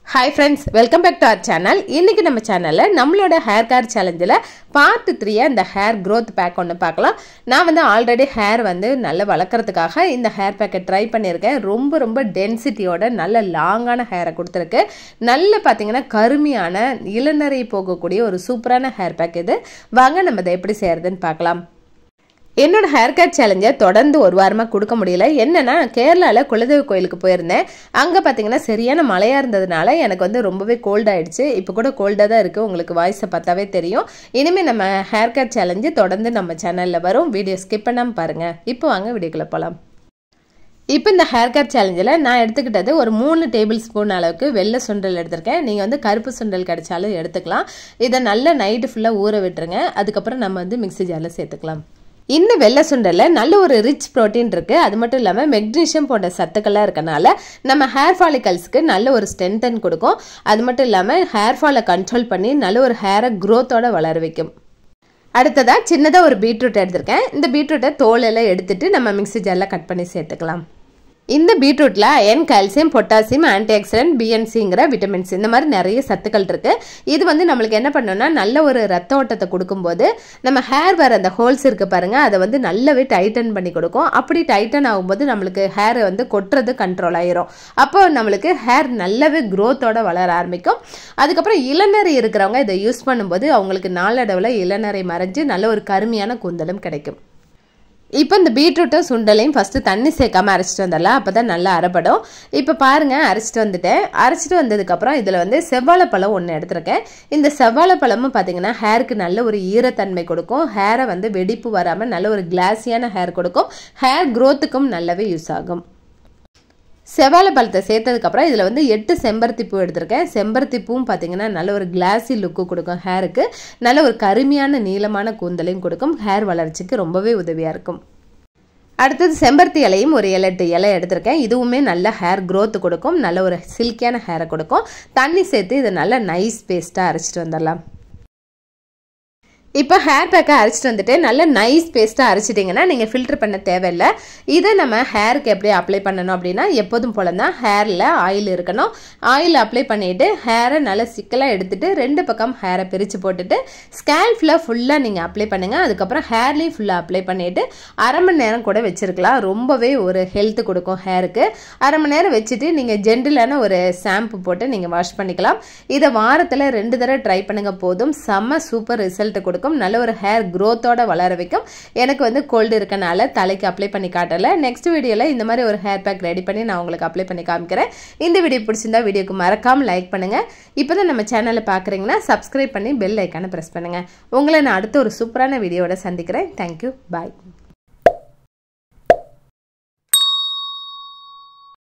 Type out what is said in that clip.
hi friends welcome back to our channel இன்றைக்கி நம்ம சேனலில் நம்மளோட ஹேர் கேர் சேலஞ்சில் பார்ட் த்ரீயை இந்த ஹேர் க்ரோத் பேக் ஒன்று பார்க்கலாம் நான் வந்து ஆல்ரெடி ஹேர் வந்து நல்லா வளர்க்குறதுக்காக இந்த ஹேர் பேக்கை ட்ரை பண்ணியிருக்கேன் ரொம்ப ரொம்ப டென்சிட்டியோட நல்ல லாங்கான ஹேரை கொடுத்துருக்கு நல்ல பார்த்தீங்கன்னா கருமையான இளநரை போகக்கூடிய ஒரு சூப்பரான ஹேர் பேக் இது வாங்க நம்ம இதை எப்படி செய்கிறதுன்னு பார்க்கலாம் என்னோட ஹேர் கட் சேலஞ்சை தொடர்ந்து ஒரு வாரமாக கொடுக்க முடியல என்னன்னா கேரளாவில் குலதெய்வ கோயிலுக்கு போயிருந்தேன் அங்கே பார்த்தீங்கன்னா சரியான மழையாக இருந்ததுனால எனக்கு வந்து ரொம்பவே கோல்ட் ஆயிடுச்சு இப்போ கூட கோல்டாக தான் இருக்குது உங்களுக்கு வாய்ஸை பார்த்தாவே தெரியும் இனிமேல் நம்ம ஹேர் கட் சேலஞ்சு தொடர்ந்து நம்ம சேனலில் வரும் வீடியோ ஸ்கிப் பண்ணாமல் பாருங்கள் இப்போ வாங்க வீடியோக்குள்ளே போகலாம் இப்போ இந்த ஹேர் கட் சேலஞ்சில் நான் எடுத்துக்கிட்டது ஒரு மூணு டேபிள் ஸ்பூன் அளவுக்கு வெள்ளை சுண்டல் எடுத்திருக்கேன் நீங்கள் வந்து கருப்பு சுண்டல் கிடைச்சாலும் எடுத்துக்கலாம் இதை நல்லா நைட்டு ஃபுல்லாக ஊற விட்டுருங்க அதுக்கப்புறம் நம்ம வந்து மிக்ஸி ஜாரில் சேர்த்துக்கலாம் இந்த வெள்ளை சுண்டலில் நல்ல ஒரு ரிச் ப்ரோட்டீன் இருக்குது அது மட்டும் இல்லாமல் மெக்னீஷியம் போன்ற சத்துக்கள்லாம் இருக்கனால நம்ம ஹேர் ஃபாலிகல்ஸ்க்கு நல்ல ஒரு ஸ்ட்ரென்தன் கொடுக்கும் அது மட்டும் இல்லாமல் ஹேர் ஃபாலை கண்ட்ரோல் பண்ணி நல்ல ஒரு ஹேரை க்ரோத்தோட வளர வைக்கும் அடுத்ததாக சின்னதாக ஒரு பீட்ரூட் எடுத்திருக்கேன் இந்த பீட்ரூட்டை தோலெல்லாம் எடுத்துட்டு நம்ம மிக்ஸி ஜாரில் கட் பண்ணி சேர்த்துக்கலாம் இந்த பீட்ரூட்டில் iron calcium potassium antioxidant பிஎன்சிங்கிற விட்டமின்ஸ் இந்த மாதிரி நிறைய சத்துக்கள் இருக்குது இது வந்து நம்மளுக்கு என்ன பண்ணணும்னா நல்ல ஒரு ரத்த ஓட்டத்தை கொடுக்கும்போது நம்ம ஹேர் வர அந்த ஹோல்ஸ் இருக்குது பாருங்கள் அதை வந்து நல்லாவே டைட்டன் பண்ணி கொடுக்கும் அப்படி டைட்டன் ஆகும்போது நம்மளுக்கு ஹேர் வந்து கொட்டுறது கண்ட்ரோல் ஆயிரும் அப்போ நம்மளுக்கு ஹேர் நல்லாவே க்ரோத்தோட வளர ஆரம்பிக்கும் அதுக்கப்புறம் இளநரை இருக்கிறவங்க இதை யூஸ் பண்ணும்போது அவங்களுக்கு நாளடைவில் இளநரை மறைஞ்சு நல்ல ஒரு கருமையான கூந்தலும் கிடைக்கும் இப்போ இந்த பீட்ரூட்டும் சுண்டலையும் ஃபஸ்ட்டு தண்ணி சேர்க்காம அரைச்சிட்டு வந்துடலாம் அப்போ தான் நல்லா அரைப்படும் இப்போ பாருங்கள் அரைச்சிட்டு வந்துட்டேன் அரைச்சிட்டு வந்ததுக்கப்புறம் இதில் வந்து செவ்வாழைப்பழம் ஒன்று எடுத்திருக்கேன் இந்த செவ்வாழைப்பழமும் பார்த்தீங்கன்னா ஹேருக்கு நல்ல ஒரு ஈரத்தன்மை கொடுக்கும் ஹேரை வந்து வெடிப்பு வராமல் நல்ல ஒரு கிளாஸியான ஹேர் கொடுக்கும் ஹேர் க்ரோத்துக்கும் நல்லாவே யூஸ் ஆகும் செவ்வாழை பழத்தை சேர்த்ததுக்கப்புறம் இதில் வந்து எட்டு செம்பருத்தி பூ எடுத்திருக்கேன் செம்பருத்தி பூவும் பார்த்தீங்கன்னா நல்ல ஒரு கிளாஸி லுக்கு கொடுக்கும் ஹேருக்கு நல்ல ஒரு கருமையான நீளமான கூந்தலையும் கொடுக்கும் ஹேர் வளர்ச்சிக்கு ரொம்பவே உதவியாக இருக்கும் அடுத்தது செம்பருத்தி இலையும் ஒரு ஏழு எட்டு இலை எடுத்திருக்கேன் இதுவுமே நல்ல ஹேர் க்ரோத் கொடுக்கும் நல்ல ஒரு சில்கியான ஹேரை கொடுக்கும் தண்ணி சேர்த்து இதை நல்ல நைஸ் பேஸ்ட்டாக அரைச்சிட்டு வந்துடலாம் இப்போ ஹேர் பேக்கை அரைச்சிட்டு வந்துட்டு நல்ல நைஸ் பேஸ்ட்டாக அரைச்சிட்டிங்கன்னா நீங்கள் ஃபில்டர் பண்ண தேவையில்லை இதை நம்ம ஹேருக்கு எப்படி அப்ளை பண்ணணும் அப்படின்னா எப்போதும் போல தான் ஹேரில் ஆயில் இருக்கணும் ஆயில் அப்ளை பண்ணிவிட்டு ஹேரை நல்லா சிக்கலாக எடுத்துகிட்டு ரெண்டு பக்கம் ஹேரை பிரித்து போட்டுட்டு ஸ்கேல்ஃபில் ஃபுல்லாக நீங்கள் அப்ளை பண்ணுங்கள் அதுக்கப்புறம் ஹேர்லேயும் ஃபுல்லாக அப்ளை பண்ணிவிட்டு அரை மணி நேரம் கூட வச்சுருக்கலாம் ரொம்பவே ஒரு ஹெல்த் கொடுக்கும் ஹேருக்கு அரை மணி நேரம் வச்சுட்டு நீங்கள் ஜென்டிலான ஒரு ஷாம்பு போட்டு நீங்கள் வாஷ் பண்ணிக்கலாம் இதை வாரத்தில் ரெண்டு தடவை ட்ரை பண்ணுங்கள் போதும் செம்ம சூப்பர் ரிசல்ட் கொடுக்கும் இருக்கும் நல்ல ஒரு ஹேர் க்ரோத்தோட வளர வைக்கும் எனக்கு வந்து கோல்டு இருக்கனால தலைக்கு அப்ளை பண்ணி காட்டலை நெக்ஸ்ட் வீடியோவில் இந்த மாதிரி ஒரு ஹேர் பேக் ரெடி பண்ணி நான் உங்களுக்கு அப்ளை பண்ணி காமிக்கிறேன் இந்த வீடியோ பிடிச்சிருந்தா வீடியோக்கு மறக்காமல் லைக் பண்ணுங்கள் இப்போ தான் நம்ம சேனலை பார்க்குறீங்கன்னா சப்ஸ்கிரைப் பண்ணி பெல் ஐக்கானை ப்ரெஸ் பண்ணுங்கள் உங்களை நான் அடுத்த ஒரு சூப்பரான வீடியோவோட சந்திக்கிறேன் தேங்க்யூ பாய்